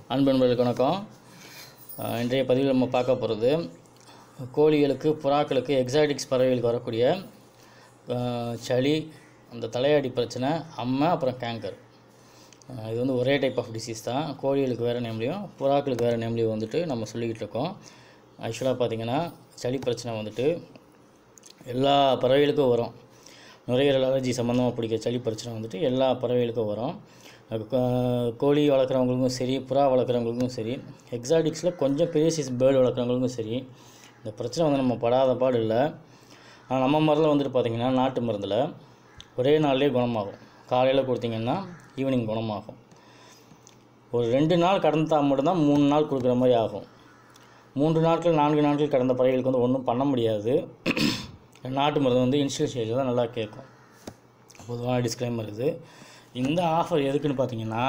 அன்பு நண்பர்களுக்கு வணக்கம் அஹ் இன்றைய பதிவில் நம்ம பார்க்க போகிறது கோழிகளுக்கு புறாக்களுக்கு எக்ஸாட்டிக்ஸ் பறவைகளுக்கு வரக்கூடிய அஹ், சளி அந்த தலையாடி பிரச்சனை அம்மை அப்புறம் கேங்கர் அஹ் இது வந்து ஒரே டைப் ஆஃப் டிசீஸ் தான் கோழிகளுக்கு வேறு நேம்லேயும் புறாக்களுக்கு வேறு நேம்லேயும் வந்துட்டு நம்ம சொல்லிக்கிட்டு இருக்கோம் ஆக்சுவலாக பார்த்தீங்கன்னா சளி பிரச்சனை வந்துட்டு எல்லா பறவைகளுக்கும் வரும் நுரையீரல் அலர்ஜி சம்மந்தமாக பிடிக்கிற சளி பிரச்சனை வந்துட்டு எல்லா பறவைகளுக்கும் வரும் அது கோ- கோழி வளர்க்குறவங்களுக்கும் சரி புறா வளர்க்குறவங்களுக்கும் சரி எக்ஸாட்டிக்ஸில் கொஞ்சம் பெரிய சைஸ் பேர்டு வளர்க்குறவங்களுக்கும் சரி இந்த பிரச்சனை வந்து நம்ம படாத பாடு இல்லை ஆனால் நம்ம மருந்தில் வந்துட்டு பார்த்திங்கன்னா நாட்டு மருந்தில் ஒரே நாள்லேயே குணமாகும் காலையில் கொடுத்தீங்கன்னா ஈவினிங் குணமாகும் ஒரு ரெண்டு நாள் கடந்தால் மட்டும்தான் மூணு நாள் கொடுக்குற மாதிரி ஆகும் மூன்று நாட்கள் நான்கு நாட்கள் கடந்த பறவைகளுக்கு வந்து ஒன்றும் பண்ண முடியாது நாட்டு மருந்து வந்து இன்ஸ்டியூட் ஸ்டேஜில் தான் நல்லா கேட்கும் பொதுவான டிஸ்க்ளைமர் இது இந்த ஆஃபர் எதுக்குன்னு பார்த்தீங்கன்னா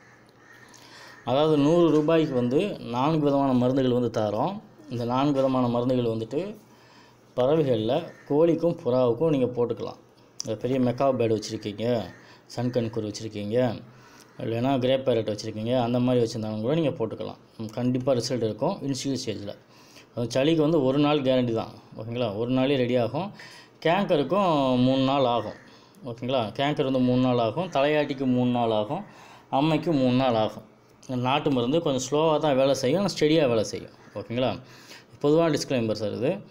அதாவது நூறு ரூபாய்க்கு வந்து நான்கு விதமான மருந்துகள் வந்து தரோம் இந்த நான்கு விதமான மருந்துகள் வந்துட்டு பறவைகளில் கோழிக்கும் புறாவுக்கும் நீங்கள் போட்டுக்கலாம் இந்த பெரிய மெக்கா பேர்டு வச்சுருக்கீங்க சன்கன்கூர் வச்சுருக்கீங்க இல்லைன்னா கிரே பேரட் வச்சுருக்கீங்க அந்த மாதிரி வச்சுருந்தாலும் கூட நீங்கள் போட்டுக்கலாம் கண்டிப்பாக ரிசல்ட் இருக்கும் இன்ஸ்டியூட் ஸ்டேஜில் அது சளிக்கு வந்து ஒரு நாள் கேரண்டி தான் ஓகேங்களா ஒரு நாளே ரெடி ஆகும் கேங்கருக்கும் மூணு நாள் ஆகும் ஓகேங்களா கேங்கர் வந்து மூணு நாள் ஆகும் தலையாட்டிக்கு மூணு நாள் ஆகும் அம்மைக்கு மூணு நாள் ஆகும் நாட்டு மருந்து கொஞ்சம் ஸ்லோவாக தான் வேலை செய்யும் ஆனால் ஸ்டெடியாக வேலை செய்யும் ஓகேங்களா பொதுவான டிஸ்க்ளைம்பர் சார் இது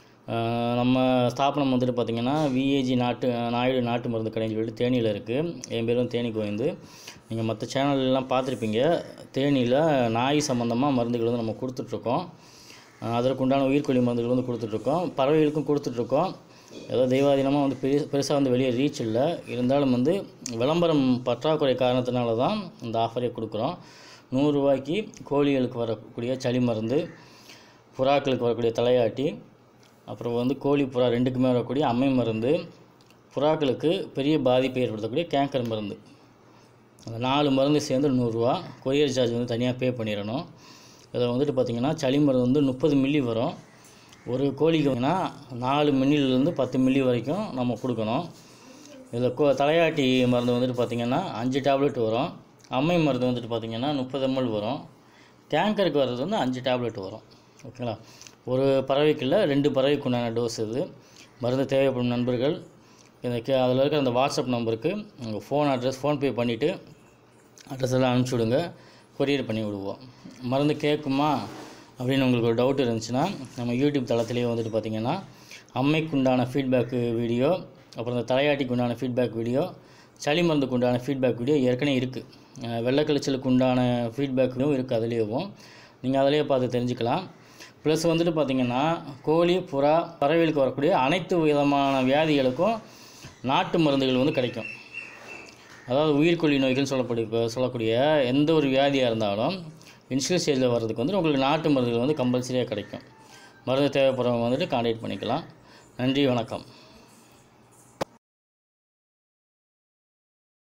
ஆஹ் நம்ம ஸ்தாபனம் வந்துட்டு பார்த்திங்கன்னா விஏஜி நாட்டு நாயுடு நாட்டு மருந்து கடைன்னு சொல்லிட்டு தேனியில் இருக்குது என் பேர் வந்து தேனி கோயந்து நீங்கள் மற்ற சேனல்லாம் பார்த்துருப்பீங்க தேனியில் நாய் சம்மந்தமாக மருந்துகள் வந்து நம்ம கொடுத்துட்ருக்கோம் ஆஹ் அதற்கு உண்டான உயிர்க்கொல்லி மருந்துகள் வந்து கொடுத்துட்ருக்கோம் பறவைகளுக்கும் கொடுத்துட்ருக்கோம் ஏதோ தெய்வாதீனமாக வந்து பெரிய பெருசாக வந்து வெளியே ரீச் இல்லை இருந்தாலும் வந்து விளம்பரம் பற்றாக்குறை காரணத்தினால தான் இந்த ஆஃபரே கொடுக்குறோம் நூறுரூவாய்க்கு கோழிகளுக்கு வரக்கூடிய சளி மருந்து புறாக்களுக்கு வரக்கூடிய தலையாட்டி அப்புறம் வந்து கோழி புறா ரெண்டுக்குமே வரக்கூடிய அம்மை மருந்து புறாக்களுக்கு பெரிய பாதிப்பை ஏற்படுத்தக்கூடிய கேங்கர் மருந்து அந்த நாலு மருந்து சேர்ந்து நூறுரூவா கொரியர் சார்ஜ் வந்து தனியாக பே பண்ணிடணும் இதில் வந்துட்டு பார்த்திங்கன்னா சளி மருந்து வந்து முப்பது மில்லி வரும் ஒரு கோழிக்கு வந்துன்னா நாலு மில்லிலேருந்து பத்து மில்லி வரைக்கும் நம்ம கொடுக்கணும் இதில் கோ தலையாட்டி மருந்து வந்துட்டு பார்த்திங்கன்னா அஞ்சு டேப்லெட் வரும் அம்மை மருந்து வந்துட்டு பார்த்திங்கன்னா முப்பது ml வரும் டேங்கருக்கு வர்றது வந்து அஞ்சு டேப்லெட் வரும் ஓகேங்களா ஒரு பறவைக்குள்ள ரெண்டு பறவைக்கு உண்டான டோஸ் இது மருந்து தேவைப்படும் நண்பர்கள் இந்த கே அதில் இருக்கிற அந்த வாட்ஸ்அப் நம்பருக்கு உங்கள் ஃபோன் அட்ரஸ் ஃபோன்பே பண்ணிவிட்டு அட்ரஸ் எல்லாம் அனுப்பிச்சி விடுங்க கொரியர் பண்ணி விடுவோம் மருந்து கேட்குமா அப்படின்னு உங்களுக்கு ஒரு டவுட் இருந்துச்சுன்னா நம்ம யூடியூப் தளத்திலேயே வந்துட்டு பார்த்தீங்கன்னா அம்மைக்கு உண்டான ஃபீட்பேக்கு வீடியோ அப்புறம் இந்த தலையாட்டிக்கு உண்டான ஃபீட்பேக் வீடியோ சளி மருந்துக்கு உண்டான ஃபீட்பேக் வீடியோ ஏற்கனவே இருக்குது வெள்ளைக்கழிச்சலுக்கு உண்டான ஃபீட்பேக்கும் இருக்குது அதுலேயும் நீங்கள் அதிலேயே பார்த்து தெரிஞ்சுக்கலாம் ப்ளஸ் வந்துட்டு பார்த்தீங்கன்னா கோழி புறா பறவைகளுக்கு வரக்கூடிய அனைத்து விதமான வியாதிகளுக்கும் நாட்டு மருந்துகள் வந்து கிடைக்கும் அதாவது உயிர்கொல்லி நோய்கள் சொல்லக்கூடிய சொல்லக்கூடிய எந்த ஒரு வியாதியாக இருந்தாலும் இன்சூரன்ஸ் ஸ்டேஜில் வர்றதுக்கு வந்து உங்களுக்கு நாட்டு மருந்துகள் வந்து கம்பல்சரியாக கிடைக்கும் மருந்து தேவைப்படுறவங்க வந்துட்டு கான்டாக்ட் பண்ணிக்கலாம் நன்றி வணக்கம்